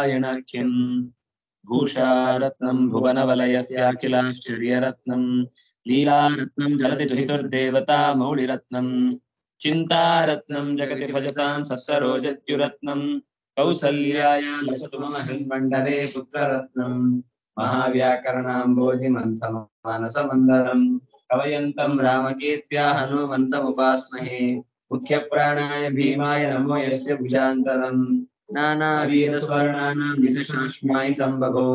नारायणख्यम् भूषारत्नम् भुवनवलयस्याखिलाश्चर्यरत्नम् लीलारत्नम् जलति दुहितुर्देवता मौलिरत्नम् चिन्तारत्नम् जगति भजताम् सस्वरोजत्युरत्नम् कौसल्याय लसतु मम हृन्मण्डले पुत्ररत्नम् महाव्याकरणाम्बोधिमन्थमानसमन्दरम् कवयन्तम् रामकीर्त्या हनुमन्तमुपास्महे मुख्यप्राणाय भीमाय नमो यस्य भुजान्तरम् नानावीरस्वर्णानाम् निरशाश्मायितम् बभो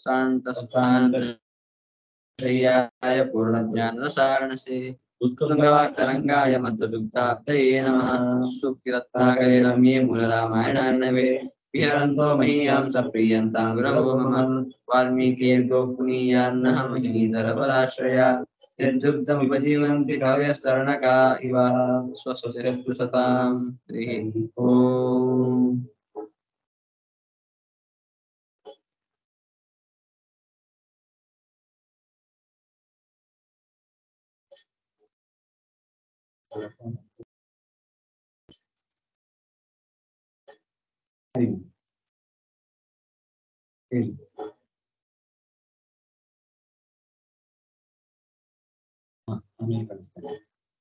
शान्तस्थानशय्याय पूर्णज्ञानरसारणसे उत्तुङ्गवाक्तरङ्गाय मद्दुग्धाब्दये नमः सूक्तिरत्नाकरे रम्ये मूलरामायणार्णवे विहरन्तो महीयां स प्रीयन्तां गुरवो मम वाल्मीकिर्गो पुनीयान्नः महीधरपदाश्रया यद्दुग्धमुपजीवन्ति कवयस्तरणका इव स्वस्तिरस्तु सतां हरिः ओम् ಹೇಳಿ ಹ, ಆಮೇಲೆ ಕಳಿಸ್ತೇನೆ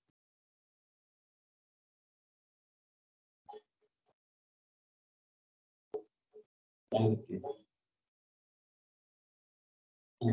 ಯಾವಕ್ಕೆ? ಹ.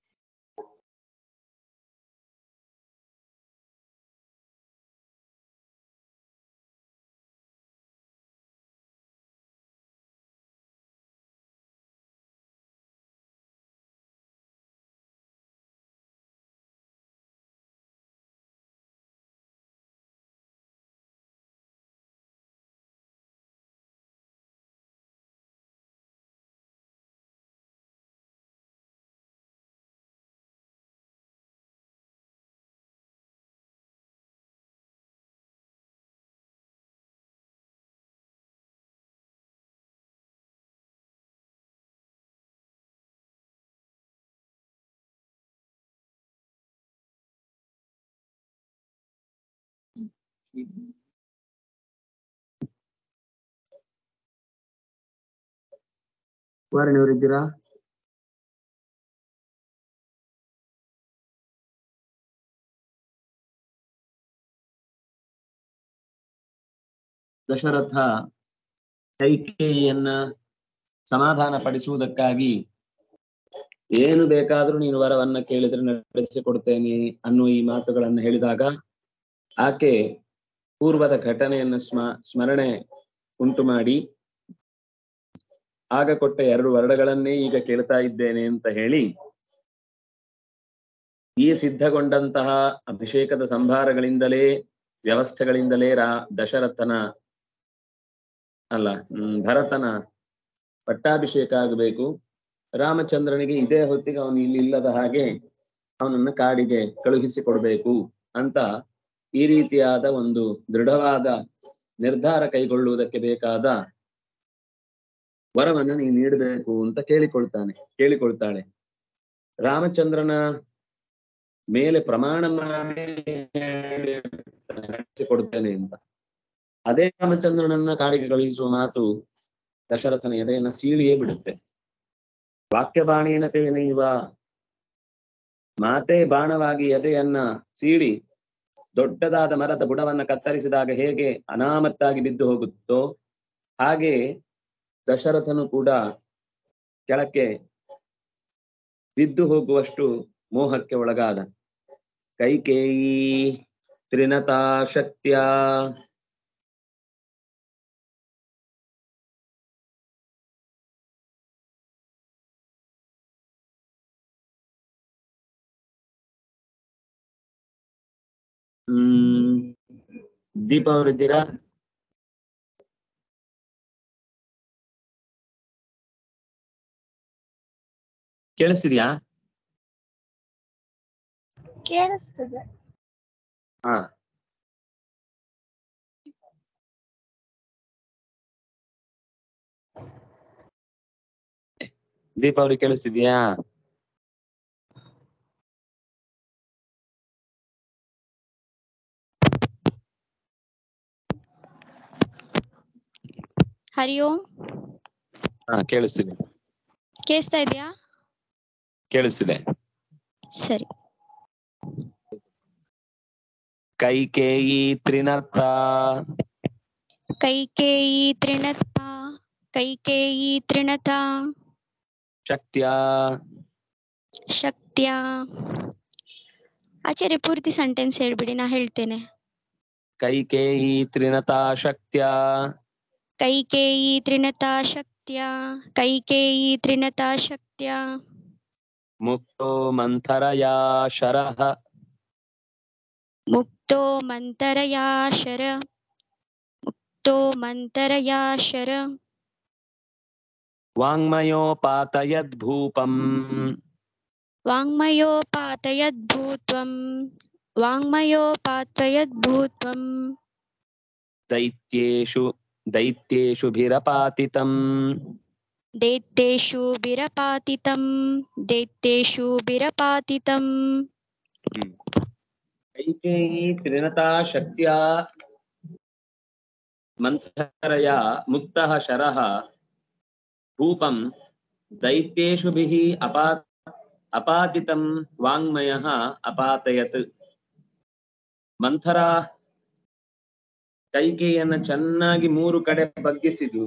ವಾರಣಿಯವರಿದ್ದೀರಾ ದಶರಥ ಕೈಕೇಯಿಯನ್ನ ಸಮಾಧಾನ ಪಡಿಸುವುದಕ್ಕಾಗಿ ಏನು ಬೇಕಾದ್ರೂ ನೀನು ವರವನ್ನ ಕೇಳಿದ್ರೆ ನಡೆಸಿಕೊಡ್ತೇನೆ ಅನ್ನುವ ಈ ಮಾತುಗಳನ್ನು ಹೇಳಿದಾಗ ಆಕೆ ಪೂರ್ವದ ಘಟನೆಯನ್ನು ಸ್ಮ ಸ್ಮರಣೆ ಉಂಟು ಮಾಡಿ ಆಗ ಕೊಟ್ಟ ಎರಡು ವರ್ಣಗಳನ್ನೇ ಈಗ ಕೇಳ್ತಾ ಇದ್ದೇನೆ ಅಂತ ಹೇಳಿ ಈ ಸಿದ್ಧಗೊಂಡಂತಹ ಅಭಿಷೇಕದ ಸಂಭಾರಗಳಿಂದಲೇ ವ್ಯವಸ್ಥೆಗಳಿಂದಲೇ ರಾ ದಶರಥನ ಅಲ್ಲ ಹ್ಮ್, ಭರತನ ಪಟ್ಟಾಭಿಷೇಕ ಆಗಬೇಕು ರಾಮಚಂದ್ರನಿಗೆ ಇದೇ ಹೊತ್ತಿಗೆ ಅವನು ಇಲ್ಲಿ ಇಲ್ಲದ ಹಾಗೆ ಅವನನ್ನ ಕಾಡಿಗೆ ಕಳುಹಿಸಿ ಕೊಡ್ಬೇಕು ಅಂತ ಈ ರೀತಿಯಾದ ಒಂದು ದೃಢವಾದ ನಿರ್ಧಾರ ಕೈಗೊಳ್ಳುವುದಕ್ಕೆ ಬೇಕಾದ ವರವನ್ನ ನೀನು ನೀಡಬೇಕು ಅಂತ ಕೇಳಿಕೊಳ್ತಾನೆ ಕೇಳಿಕೊಳ್ತಾಳೆ ರಾಮಚಂದ್ರನ ಮೇಲೆ ಪ್ರಮಾಣ ಮಾಡಿ ನಡೆಸಿಕೊಡ್ತೇನೆ ಅಂತ ಅದೇ ರಾಮಚಂದ್ರನನ್ನ ಕಾಡಿಗೆ ಕಳುಹಿಸುವ ಮಾತು ದಶರಥನ ಎದೆಯನ್ನ ಸೀಳಿಯೇ ಬಿಡುತ್ತೆ ವಾಕ್ಯಬಾಣಿನ ತೇನೈವ ಮಾತೇ ಬಾಣವಾಗಿ ಎದೆಯನ್ನ ಸೀಳಿ ದೊಡ್ಡದಾದ ಮರದ ಬುಡವನ್ನ ಕತ್ತರಿಸಿದಾಗ ಹೇಗೆ ಅನಾಮತ್ತಾಗಿ ಬಿದ್ದು ಹೋಗುತ್ತೋ ಹಾಗೆ ದಶರಥನು ಕೂಡ ಕೆಳಕ್ಕೆ ಬಿದ್ದು ಹೋಗುವಷ್ಟು ಮೋಹಕ್ಕೆ ಒಳಗಾದ ಕೈಕೇಯಿ ತ್ರಿನತಾ ಶಕ್ತಿಯ ಹ್ಮ್ ದೀಪ ಅವರಿದ್ದೀರಾ ಕೇಳಿಸ್ತಿದ್ಯಾ ಕೇಳಿಸ್ತದೆ ಹಾ ದೀಪ ಅವ್ರಿಗೆ ಕೇಳಿಸ್ತಿದ್ಯಾ ಹರಿ ಓಂ ಹಾ ಕೇಳಿಸ್ತಿದೆ ಕೇಳಿಸ್ತಾ ಇದೆಯಾ ಕೇಳಿಸ್ತಿದೆ ಸರಿ ಕೈಕೇಯಿ ತ್ರಿನತ್ತ ಕೈಕೇಯಿ ತ್ರಿಣತ ಕೈಕೇಯಿ ತ್ರಿಣತ ಶಕ್ತ್ಯ ಶಕ್ತ್ಯ ಆಚಾರ್ಯ ಪೂರ್ತಿ ಸೆಂಟೆನ್ಸ್ ಹೇಳ್ಬಿಡಿ ನಾ ಹೇಳ್ತೇನೆ ಕೈಕೇಯಿ ತ್ರಿನತಾ ಶಕ್ತ್ಯ ಕೈಕೇಯಿ ತ್ರಿಣತ ಶಕ್ತ್ಯ ಕೈಕೇಯಿ ತ್ರಿಣತ ಶಕ್ತ್ಯ ಮುಕ್ತೋ ಮಂಥರಯಾ ಶರಃ ಮುಕ್ತೋ ಮಂತರಯಾ ಶರ ಮುಕ್ತೋ ಮಂತರಯಾ ಶರ ವಾङ्मयोपातयद्भूपम् ವಾङ्ಮಯೋಪಾತಯದ್ಭೂತ್ವಂ ವಾङ्ಮಯೋಪಾತಯದ್ಭೂತ್ವಂ दैत्येषु दैत्येषु भिरपातितम् दैत्येषु विरपातितं दैत्येषु विरपातितं कैकेयी त्रिनता शक्त्या मन्थरया मुक्तः शरः भूपं दैत्येषुभिः अपा अपातितं वाङ्मयः अपातयत् ಮಂಥರ ಕೈಕೇಯನ್ನು ಚೆನ್ನಾಗಿ ಮೂರು ಕಡೆ ಬಗ್ಗಿಸಿದ್ಲು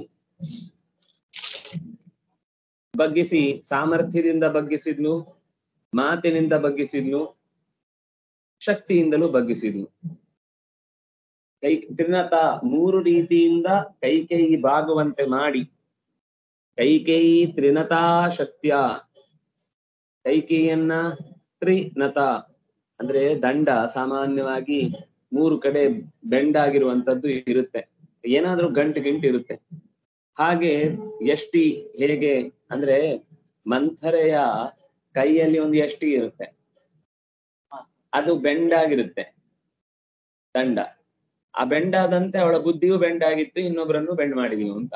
ಬಗ್ಗಿಸಿ ಸಾಮರ್ಥ್ಯದಿಂದ ಬಗ್ಗಿಸಿದ್ಲು ಮಾತಿನಿಂದ ಬಗ್ಗಿಸಿದ್ಲು ಶಕ್ತಿಯಿಂದಲೂ ಬಗ್ಗಿಸಿದ್ಲು ಕೈ ತ್ರಿನತ ಮೂರು ರೀತಿಯಿಂದ ಕೈಕೇಯಿ ಬಾಗುವಂತೆ ಮಾಡಿ ಕೈಕೇಯಿ ತ್ರಿನತಾ ಶಕ್ತಿಯ ಕೈಕೇಯಿಯನ್ನ ತ್ರಿನತ ಅಂದ್ರೆ ದಂಡ ಸಾಮಾನ್ಯವಾಗಿ ಮೂರು ಕಡೆ ಬೆಂಡಾಗಿರುವಂತದ್ದು ಇರುತ್ತೆ ಏನಾದ್ರೂ ಗಂಟು ಗಿಂಟು ಇರುತ್ತೆ ಹಾಗೆ ಎಷ್ಟಿ ಹೇಗೆ ಅಂದ್ರೆ ಮಂಥರೆಯ ಕೈಯಲ್ಲಿ ಒಂದು ಎಷ್ಟಿ ಇರುತ್ತೆ ಅದು ಬೆಂಡಾಗಿರುತ್ತೆ ದಂಡ ಆ ಬೆಂಡಾದಂತೆ ಅವಳ ಬುದ್ಧಿಯೂ ಬೆಂಡಾಗಿತ್ತು ಇನ್ನೊಬ್ಬರನ್ನು ಬೆಂಡ್ ಮಾಡಿದೀವಿ ಅಂತ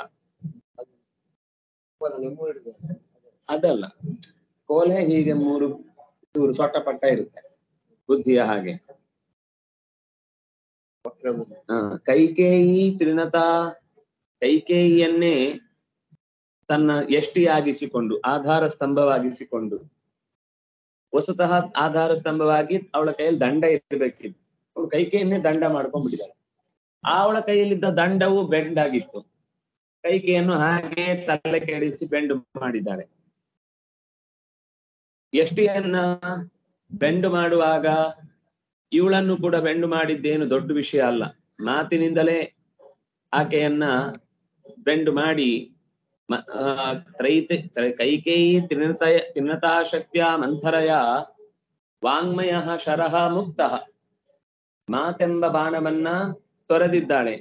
ಅದಲ್ಲ ಕೋಲೆ ಹೀಗೆ ಮೂರು ಚೂರು ಸೊಟ್ಟ ಪಟ್ಟ ಇರುತ್ತೆ ಬುದ್ಧಿಯ ಹಾಗೆ ಹ, ಕೈಕೇಯಿ ತ್ರಿನತ ಕೈಕೇಯಿಯನ್ನೇ ತನ್ನ ಎಷ್ಟಿಯಾಗಿಸಿಕೊಂಡು ಆಧಾರ ಸ್ತಂಭವಾಗಿಸಿಕೊಂಡು ವಸ್ತುತಃ ಆಧಾರ ಸ್ತಂಭವಾಗಿ ಅವಳ ಕೈಯಲ್ಲಿ ದಂಡ ಇರಬೇಕಿತ್ತು ಅವಳು ಕೈಕೇಯನ್ನೇ ದಂಡ ಮಾಡ್ಕೊಂಡ್ಬಿಟ್ಟಿದ್ದಾಳೆ ಆ ಅವಳ ಕೈಯಲ್ಲಿದ್ದ ದಂಡವು ಬೆಂಡ್ ಆಗಿತ್ತು ಕೈಕೆಯನ್ನು ಹಾಗೆ ತಲೆ ಕೆಡಿಸಿ ಬೆಂಡು ಮಾಡಿದ್ದಾಳೆ ಎಷ್ಟಿಯನ್ನ ಬೆಂಡು ಮಾಡುವಾಗ ಇವಳನ್ನು ಕೂಡ ಬೆಂಡು ಮಾಡಿದ್ದೇನು ದೊಡ್ಡ ವಿಷಯ ಅಲ್ಲ ಮಾತಿನಿಂದಲೇ ಆಕೆಯನ್ನ ಬೆಂಡು ಮಾಡಿ ಮ- ಆ, ತ್ರೈತೆ ತ್ರ- ಕೈಕೇಯಿ ತ್ರಿನತಯ ತ್ರಿನತಾ ಶಕ್ತಿಯ ಮಂಥರಯ ವಾಂಗ್ಮಯ ಶರಹ ಮುಕ್ತ ಮಾತೆಂಬ ಬಾಣವನ್ನ ತೊರೆದಿದ್ದಾಳೆ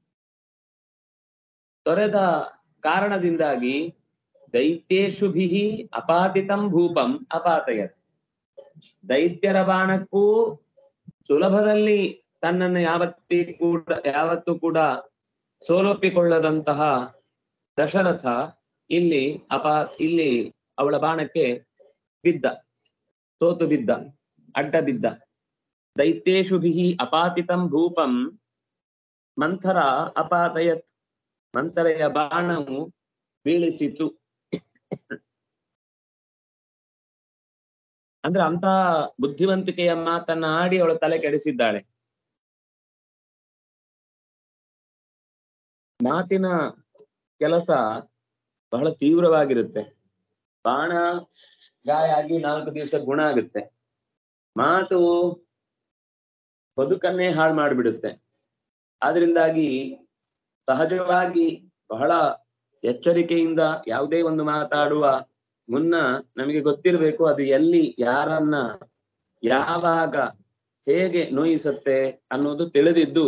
ತೊರೆದ ಕಾರಣದಿಂದಾಗಿ ದೈತ್ಯೇಶುಭಿ ಅಪಾತಿತಂ ಭೂಪಂ ಅಪಾತಯತ್ ದೈತ್ಯರ ಬಾಣಕ್ಕೂ ಸುಲಭದಲ್ಲಿ ತನ್ನನ್ನು ಯಾವತ್ತಿ ಕೂಡ ಯಾವತ್ತೂ ಕೂಡ ಸೋಲೊಪ್ಪಿಕೊಳ್ಳದಂತಹ ದಶರಥ ಇಲ್ಲಿ ಅಪಾ ಇಲ್ಲಿ ಅವಳ ಬಾಣಕ್ಕೆ ಬಿದ್ದ ಸೋತು ಬಿದ್ದ ಅಡ್ಡ ಬಿದ್ದ ದೈತ್ಯೇಶುಭಿ ಅಪಾತಿತಂ ಭೂಪಂ ಮಂಥರ ಅಪಾತಯತ್ ಮಂಥರೆಯ ಬಾಣವು ಬೀಳಿಸಿತು ಅಂದ್ರೆ ಅಂತ ಬುದ್ಧಿವಂತಿಕೆಯ ಮಾತನ್ನ ಆಡಿ ಅವಳ ತಲೆ ಕೆಡಿಸಿದ್ದಾಳೆ ಮಾತಿನ ಕೆಲಸ ಬಹಳ ತೀವ್ರವಾಗಿರುತ್ತೆ ಬಾಣ ಗಾಯ ಆಗಿ ನಾಲ್ಕು ದಿವಸ ಗುಣ ಆಗುತ್ತೆ ಮಾತು ಬದುಕನ್ನೇ ಹಾಳು ಮಾಡಿಬಿಡುತ್ತೆ ಆದ್ರಿಂದಾಗಿ ಸಹಜವಾಗಿ ಬಹಳ ಎಚ್ಚರಿಕೆಯಿಂದ ಯಾವುದೇ ಒಂದು ಮಾತಾಡುವ ಮುನ್ನ ನಮಗೆ ಗೊತ್ತಿರಬೇಕು ಅದು ಎಲ್ಲಿ ಯಾರನ್ನ ಯಾವಾಗ ಹೇಗೆ ನೋಯಿಸುತ್ತೆ ಅನ್ನೋದು ತಿಳಿದಿದ್ದು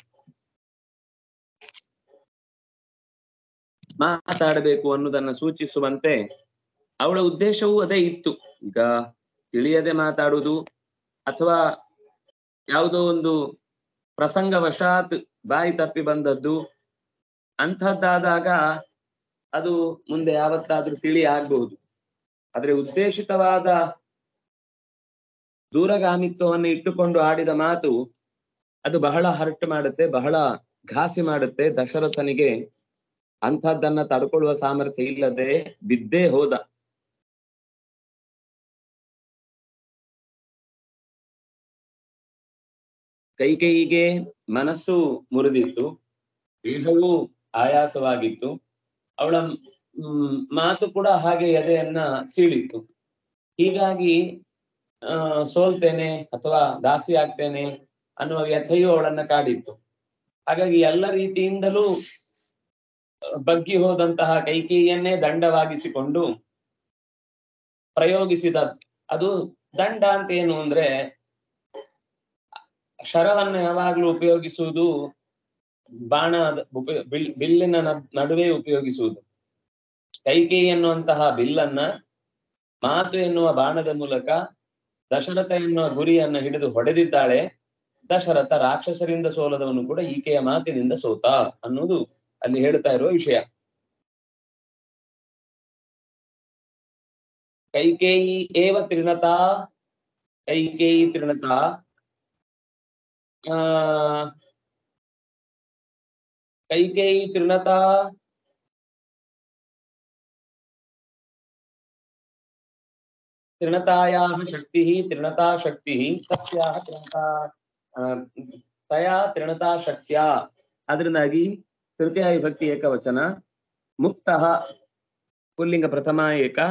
ಮಾತಾಡಬೇಕು ಅನ್ನೋದನ್ನ ಸೂಚಿಸುವಂತೆ ಅವಳ ಉದ್ದೇಶವೂ ಅದೇ ಇತ್ತು ಈಗ ತಿಳಿಯದೆ ಮಾತಾಡುವುದು ಅಥವಾ ಯಾವುದೋ ಒಂದು ಪ್ರಸಂಗವಶಾತ್ ಬಾಯಿ ತಪ್ಪಿ ಬಂದದ್ದು ಅಂಥದ್ದಾದಾಗ ಅದು ಮುಂದೆ ಯಾವತ್ತಾದ್ರೂ ತಿಳಿ ಆಗ್ಬಹುದು ಆದ್ರೆ ಉದ್ದೇಶಿತವಾದ ದೂರಗಾಮಿತ್ವವನ್ನು ಇಟ್ಟುಕೊಂಡು ಆಡಿದ ಮಾತು ಅದು ಬಹಳ ಹರ್ಟ್ ಮಾಡುತ್ತೆ ಬಹಳ ಘಾಸಿ ಮಾಡುತ್ತೆ ದಶರಥನಿಗೆ ಅಂಥದ್ದನ್ನ ತಡ್ಕೊಳ್ಳುವ ಸಾಮರ್ಥ್ಯ ಇಲ್ಲದೆ ಬಿದ್ದೇ ಹೋದ ಕೈಕೈಗೆ ಮನಸ್ಸು ಮುರಿದಿತ್ತು ದೇಹವೂ ಆಯಾಸವಾಗಿತ್ತು ಅವಳ ಮ್, ಮಾತು ಕೂಡ ಹಾಗೆ ಎದೆಯನ್ನ ಸೀಳಿತ್ತು ಹೀಗಾಗಿ ಆ ಸೋಲ್ತೇನೆ ಅಥವಾ ದಾಸಿ ಆಗ್ತೇನೆ ಅನ್ನುವ ವ್ಯಥೆಯು ಅವಳನ್ನ ಕಾಡಿತ್ತು ಹಾಗಾಗಿ ಎಲ್ಲ ರೀತಿಯಿಂದಲೂ ಬಗ್ಗಿ ಹೋದಂತಹ ಕೈಕೇಯಿಯನ್ನೇ ದಂಡವಾಗಿಸಿಕೊಂಡು ಪ್ರಯೋಗಿಸಿದ ಅದು ದಂಡ ಅಂತ ಏನು ಅಂದ್ರೆ ಶರವನ್ನ ಯಾವಾಗ್ಲೂ ಉಪಯೋಗಿಸುವುದು ಬಾಣ ಉಪಯೋ- ಬಿಲ್- ಬಿಲ್ಲಿನ ನ- ನಡುವೆ ಉಪಯೋಗಿಸುವುದು ಕೈಕೇಯಿ ಎನ್ನುವಂತಹ ಬಿಲ್ಲನ್ನ ಮಾತು ಎನ್ನುವ ಬಾಣದ ಮೂಲಕ ದಶರಥ ಎನ್ನುವ ಗುರಿಯನ್ನ ಹಿಡಿದು ಹೊಡೆದಿದ್ದಾಳೆ ದಶರಥ ರಾಕ್ಷಸರಿಂದ ಸೋಲದವನು ಕೂಡ ಈಕೆಯ ಮಾತಿನಿಂದ ಸೋತ ಅನ್ನುವುದು ಅಲ್ಲಿ ಹೇಳ್ತಾ ಇರುವ ವಿಷಯ ಕೈಕೇಯಿ ಏವ ತ್ರಿಣತಾ ಕೈಕೇಯಿ ತ್ರಿಣತಾ ಆ ಕೈಕೇಯಿ ತ್ರಿಣತಾ तृणतायाः शक्तिः तृणता शक्तिः तस्याः तृणता ಆ, ತಯಾ ತೃಣತಾ ಶಕ್ತ್ಯ ಅದರಿಂದಾಗಿ ತೃತೀಯ ವಿಭಕ್ತಿ ಏಕವಚನ ಮುಕ್ತಃ ಪುಲ್ಲಿಂಗ ಪ್ರಥಮ ಏಕ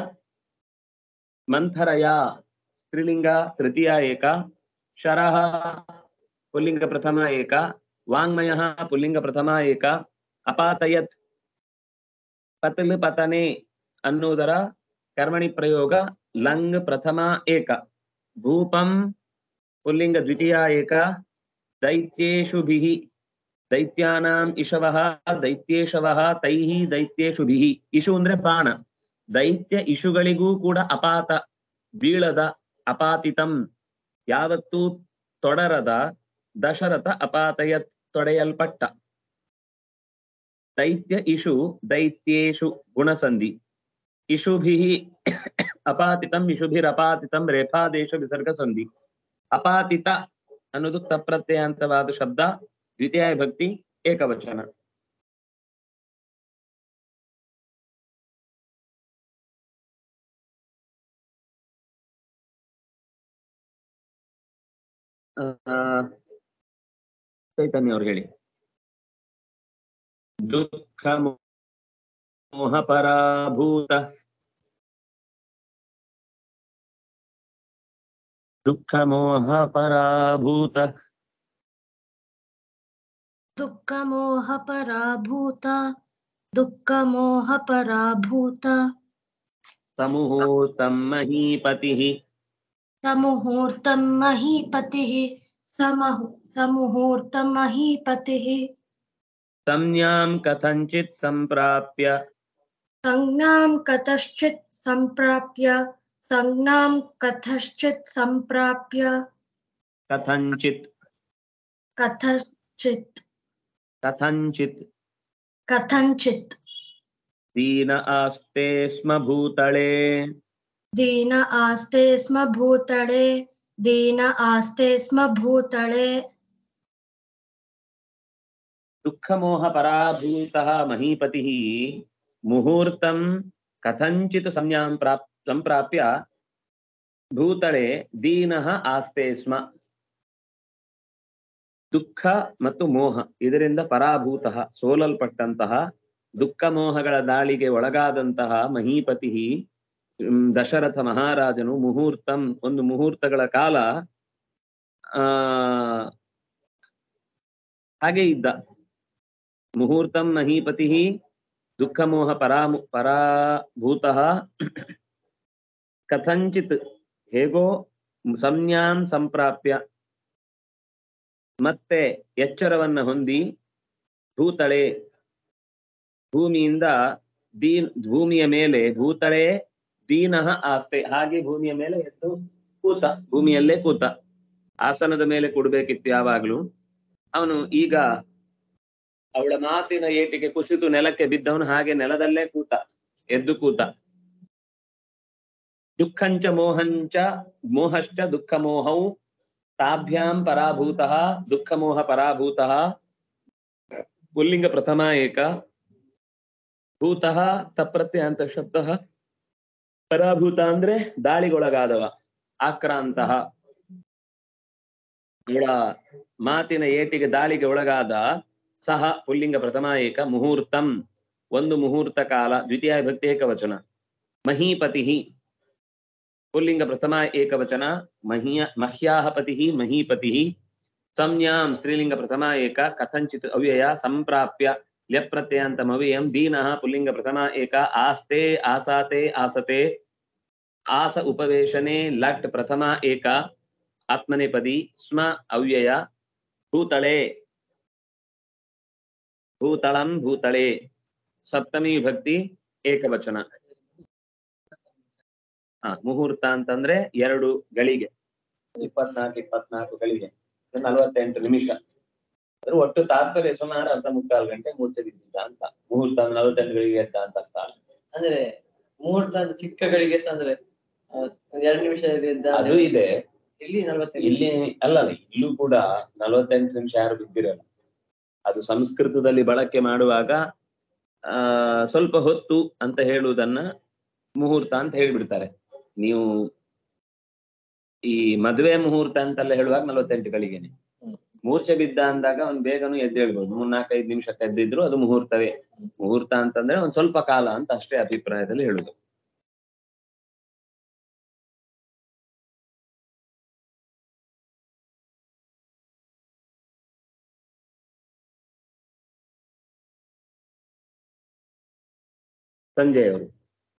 ಮಂಥರಯ ಸ್ತ್ರೀಲಿಂಗ ತೃತೀಯ ಏಕ ಶರಃ ಪುಲ್ಲಿಂಗ ಪ್ರಥಮ ಏಕ ವಾಂಗ್ಮಯಃ ಪುಲ್ಲಿಂಗ ಪ್ರಥಮ ಏಕ ಅಪಾತಯತ್ ಪತಲ್ ಪತನೆ ಅನ್ನುವುದರ ಕರ್ಮಣಿ ಪ್ರಯೋಗ ಲಂಗ್ ಪ್ರಥಮ ಏಕ ಭೂಪಂ ಪುಲ್ಲಿಂಗ ದ್ವಿತೀಯ ಏಕ ದೈತ್ಯೇಷುಭಿಃ ದೈತ್ಯಾನಾಂ ಇಶವಃ ದೈತ್ಯೇಶವಃ ತೈಹಿ ದೈತ್ಯೇಷುಭಿಃ ಇಶು ಅಂದ್ರೆ ಬಾಣ ದೈತ್ಯ ಇಶುಗಳಿಗೂ ಕೂಡ ಅಪಾತ ಬೀಳದ ಅಪಾತಿತಂ ಯಾವತ್ತೂ ತೊಡರದ ದಶರಥ ಅಪಾತಯತ್ ತೊಡೆಯಲ್ಪಟ್ಟ ದೈತ್ಯ ಇಶು ದೈತ್ಯೇಷು ಗುಣಸಂಧಿ ಇಶುಭಿಃ ಅಪಾತಿತಂ ಇಶುಭಿರಪಾತಿತಂ ರೇಫಾದೇಶ ವಿಸರ್ಗ ಸಂಧಿ ಅಪಾತಿತ ಅನ್ನೋದು ತಪ್ರತ್ಯಯಾಂತವಾದ ಶಬ್ದ ದ್ವಿತೀಯ ವಿಭಕ್ತಿ ಏಕವಚನ ಆ, ಚೈತನ್ಯ ಅವ್ರು ಹೇಳಿ ದುಃಖ ಮೋಹ ಪರಾಭೂತ ದುಃಖ ಮೋಹ ಪರಾಭೂತ दुःखमोहपराभूत दुःखमोहपराभूत ಸಮುಹೂರ್ತಂ ಮಹೀಪತಿಃ समुहूर्तं महीपतिः समहु समुहूर्तं महीपतिः ಸಂಜ್ಞಾಂ ಕಥಂಚಿತ್ ಸಂಪ್ರಾಪ್ಯ संज्ञां कतश्चित् सम्प्राप्य संज्ञां कथश्चित् सम्प्राप्य ಕಥಂಚಿತ್ कथश्चित् ಕಥಂಚಿತ್ कथञ्चित् दीन आस्ते स्म भूतले दीन आस्ते स्म भूतले दीन आस्ते स्म भूतले दुःखमोह पराभूतः महीपतिः मुहूर्तं कथञ्चित् संज्ञां प्राप् सम्प्राप्य ಭೂತಳೆ ದೀನಃ ಆಸ್ತೆ ಸ್ಮ ದುಃಖ ಮತ್ತು ಮೋಹ ಇದರಿಂದ ಪರಾಭೂತಃ ಸೋಲಲ್ಪಟ್ಟಂತಹ ದುಃಖ ಮೋಹಗಳ ದಾಳಿಗೆ ಒಳಗಾದಂತಹ ಮಹೀಪತಿ ಹ್ಮ್, ದಶರಥ ಮಹಾರಾಜನು ಮುಹೂರ್ತಂ ಒಂದು ಮುಹೂರ್ತಗಳ ಕಾಲ ಆ ಹಾಗೆ ಇದ್ದ ಮುಹೂರ್ತಂ ಮಹೀಪತಿ ದುಃಖ ಮೋಹ ಪರಾಮು ಪರಾಭೂತಃ ಕಥಂಚಿತ್ ಹೇಗೋ ಸಂಜ್ಞಾನ್ ಸಂಪ್ರಾಪ್ಯ ಮತ್ತೆ ಎಚ್ಚರವನ್ನ ಹೊಂದಿ ಭೂತಳೆ ಭೂಮಿಯಿಂದ ದೀನ್ ಭೂಮಿಯ ಮೇಲೆ ಭೂತಳೆ ದೀನಃ ಆಸ್ತೆ ಹಾಗೆ ಭೂಮಿಯ ಮೇಲೆ ಎದ್ದು ಕೂತ ಭೂಮಿಯಲ್ಲೇ ಕೂತ ಆಸನದ ಮೇಲೆ ಕೊಡ್ಬೇಕಿತ್ತು ಯಾವಾಗ್ಲೂ ಅವನು ಈಗ ಅವಳ ಮಾತಿನ ಏಟಿಗೆ ಕುಸಿದು ನೆಲಕ್ಕೆ ಬಿದ್ದವನು ಹಾಗೆ ನೆಲದಲ್ಲೇ ಕೂತ ಎದ್ದು ಕೂತ ದುಃಖಂಚ ಮೋಹಂಚ ಮೋಹಶ್ಚ ದುಃಖ ಮೋಹೌ ತಾಭ್ಯಾಂ ಪರಾಭೂತಃ ದುಃಖ ಮೋಹ ಪರಾಭೂತಃ ಪುಲ್ಲಿಂಗ ಪ್ರಥಮ ಏಕ ಭೂತಃ ತಪ್ರತ್ಯಯ ಅಂತ ಶಬ್ದ ಪರಾಭೂತ ಅಂದ್ರೆ ದಾಳಿಗೊಳಗಾದವ ಆಕ್ರಾಂತಹ ಅವಳ ಮಾತಿನ ಏಟಿಗೆ ದಾಳಿಗೆ ಒಳಗಾದ ಸಹ ಪುಲ್ಲಿಂಗ ಪ್ರಥಮ ಏಕ ಮುಹೂರ್ತಂ ಒಂದು ಮುಹೂರ್ತ ಕಾಲ ದ್ವಿತೀಯ ವಿಭಕ್ತಿ ಏಕವಚನ ಮಹೀಪತಿ ಪುಲ್ಲಿಂಗ ಪ್ರಥಮ ಏಕವಚನ ಮಹ್ಯ ಮಹ್ಯಾಹ ಪತಿ ಮಹೀಪತಿ ಸಂಜ್ಞಾಂ ಸ್ತ್ರೀಲಿಂಗ ಪ್ರಥಮ ಏಕ ಕಥಂಚಿತ್ ಅವ್ಯಯ ಸಂಪ್ರಾಪ್ಯ ಲ್ಯಪ್ರತ್ಯಯಾಂತಮವ್ಯಯಂ ದೀನಃ ಪುಲ್ಲಿಂಗ ಪ್ರಥಮ ಏಕ ಆಸ್ತೆ ಆಸಾತೆ ಆಸತೆ ಆಸ ಉಪವೇಶನೆ ಲಟ್ ಪ್ರಥಮ ಏಕ ಆತ್ಮನೇಪದಿ ಸ್ಮ ಅವ್ಯಯ ಭೂತಳೆ ಭೂತಳಂ ಭೂತಳೆ ಸಪ್ತಮಿ ವಿಭಕ್ತಿ ಏಕವಚನ ಹ ಮುಹೂರ್ತ ಅಂತಂದ್ರೆ ಎರಡು ಗಳಿಗೆ ಇಪ್ಪತ್ನಾಲ್ಕು ಇಪ್ಪತ್ನಾಲ್ಕು ಗಳಿಗೆ ನಲವತ್ತೆಂಟು ನಿಮಿಷ ಅಂದ್ರೆ ಒಟ್ಟು ತಾತ್ಪರ್ಯ ಸುಮಾರು ಅರ್ಧ ಮುಕ್ಕಾಲು ಗಂಟೆ ಮೂರ್ಛೆ ಬಿದ್ದಿದ್ದ ಅಂತ ಮುಹೂರ್ತ ಅಂದ್ರೆ ನಲವತ್ತೆಂಟು ಗಳಿಗೆ ಎದ್ದ ಅಂತ ಅರ್ಥ ಅಲ್ಲ. ಅಂದ್ರೆ ಮುಹೂರ್ತ ಅಂದ್ರೆ ಚಿಕ್ಕಗಳಿಗೆ ಸಹ ಅಂದ್ರೆ ಆ, ಒಂದ್ ಎರಡು ನಿಮಿಷ ಇದ್ದ ಅದು ಇದೆ ಇಲ್ಲಿ ನಲ್ವತ್ತೈದು ಇಲ್ಲಿ ಅಲ್ಲಲ್ಲ ಇಲ್ಲೂ ಕೂಡ ನಲವತ್ತೆಂಟು ನಿಮಿಷ ಯಾರು ಬಿದ್ದಿರಲ್ಲ ಅದು ಸಂಸ್ಕೃತದಲ್ಲಿ ಬಳಕೆ ಮಾಡುವಾಗ ಆ ಸ್ವಲ್ಪ ಹೊತ್ತು ಅಂತ ಹೇಳುವುದನ್ನ ಮುಹೂರ್ತ ಅಂತ ಹೇಳ್ಬಿಡ್ತಾರೆ ನೀವು ಈ ಮದುವೆ ಮುಹೂರ್ತ ಅಂತೆಲ್ಲ ಹೇಳುವಾಗ ನಲವತ್ತೆಂಟು ಗಳಿಗೆನೆ ಮೂರ್ಛೆ ಬಿದ್ದ ಅಂದಾಗ ಅವ್ನು ಬೇಗನು ಎದ್ದು ಹೇಳ್ಬೋದು ಮೂರ್ ನಾಲ್ಕೈದು ನಿಮಿಷಕ್ಕೆ ಎದ್ದಿದ್ರು ಅದು ಮುಹೂರ್ತವೇ ಮುಹೂರ್ತ ಅಂತಂದ್ರೆ ಒಂದ್ ಸ್ವಲ್ಪ ಕಾಲ ಅಂತ ಅಷ್ಟೇ ಅಭಿಪ್ರಾಯದಲ್ಲಿ ಹೇಳುದು ಸಂಜಯ್ ಅವರು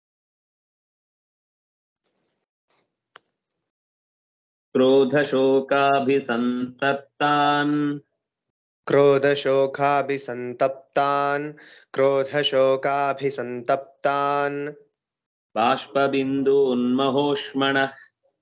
क्रोधशोकाभिसन्तप्तान् क्रोधशोकाभिसन्तप्तान् क्रोधशोकाभिसन्तप्तान् बाष्पबिन्दून्महोष्मणः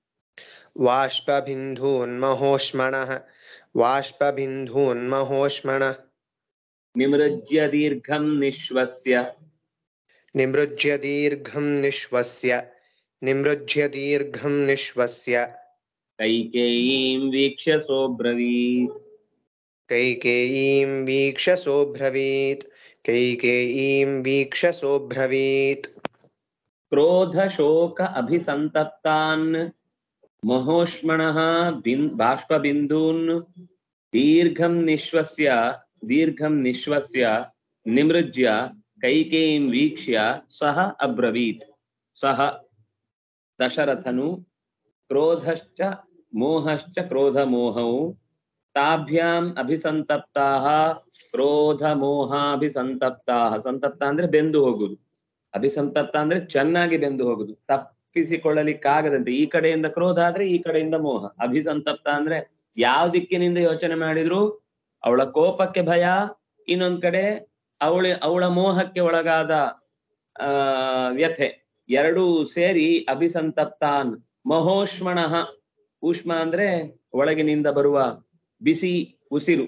वाष्पबिन्धून्महोष्मणः वाष्पबिन्धून्महोष्मणः निमृज्य दीर्घं निःश्वस्य निमृज्य दीर्घं निःश्वस्य निमृज्य दीर्घं निःश्वस्य कैकेयीं वीक्ष्य सोऽब्रवीत् कैकेयीं वीक्ष्य सोऽब्रवीत् कैकेयीं वीक्ष्य सोऽब्रवीत् क्रोधशोक अभिसन्तप्तान् महोष्मणः बिन् बाष्पबिन्दून् दीर्घं निःश्वस्य दीर्घं निःश्वस्य निमृज्य कैकेयीं वीक्ष्य सः अब्रवीत् सः दशरथनु क्रोधश्च मोहश्च क्रोधमोहौ ತಾಭ್ಯಾಂ ಅಭಿಸಂತಪ್ತಾಹ ಕ್ರೋಧ ಮೋಹಾಭಿಸಂತಪ್ತಾಹ ಸಂತಪ್ತ ಅಂದ್ರೆ ಬೆಂದು ಹೋಗುದು ಅಭಿಸಂತಪ್ತ ಅಂದ್ರೆ ಚೆನ್ನಾಗಿ ಬೆಂದು ಹೋಗುದು ತಪ್ಪಿಸಿಕೊಳ್ಳಲಿಕ್ಕಾಗದಂತೆ ಈ ಕಡೆಯಿಂದ ಕ್ರೋಧ ಆದ್ರೆ ಈ ಕಡೆಯಿಂದ ಮೋಹ ಅಭಿಸಂತಪ್ತ ಅಂದ್ರೆ ಯಾವ ದಿಕ್ಕಿನಿಂದ ಯೋಚನೆ ಮಾಡಿದ್ರು ಅವಳ ಕೋಪಕ್ಕೆ ಭಯ ಇನ್ನೊಂದ್ ಕಡೆ ಅವಳ ಅವಳ ಮೋಹಕ್ಕೆ ಒಳಗಾದ ಆ ವ್ಯಥೆ ಎರಡೂ ಸೇರಿ ಅಭಿಸಂತಪ್ತಾನ್ ಮಹೋಷ್ಮಣಃ ಊಷ್ಮ ಅಂದ್ರೆ ಒಳಗಿನಿಂದ ಬರುವ ಬಿಸಿ ಉಸಿರು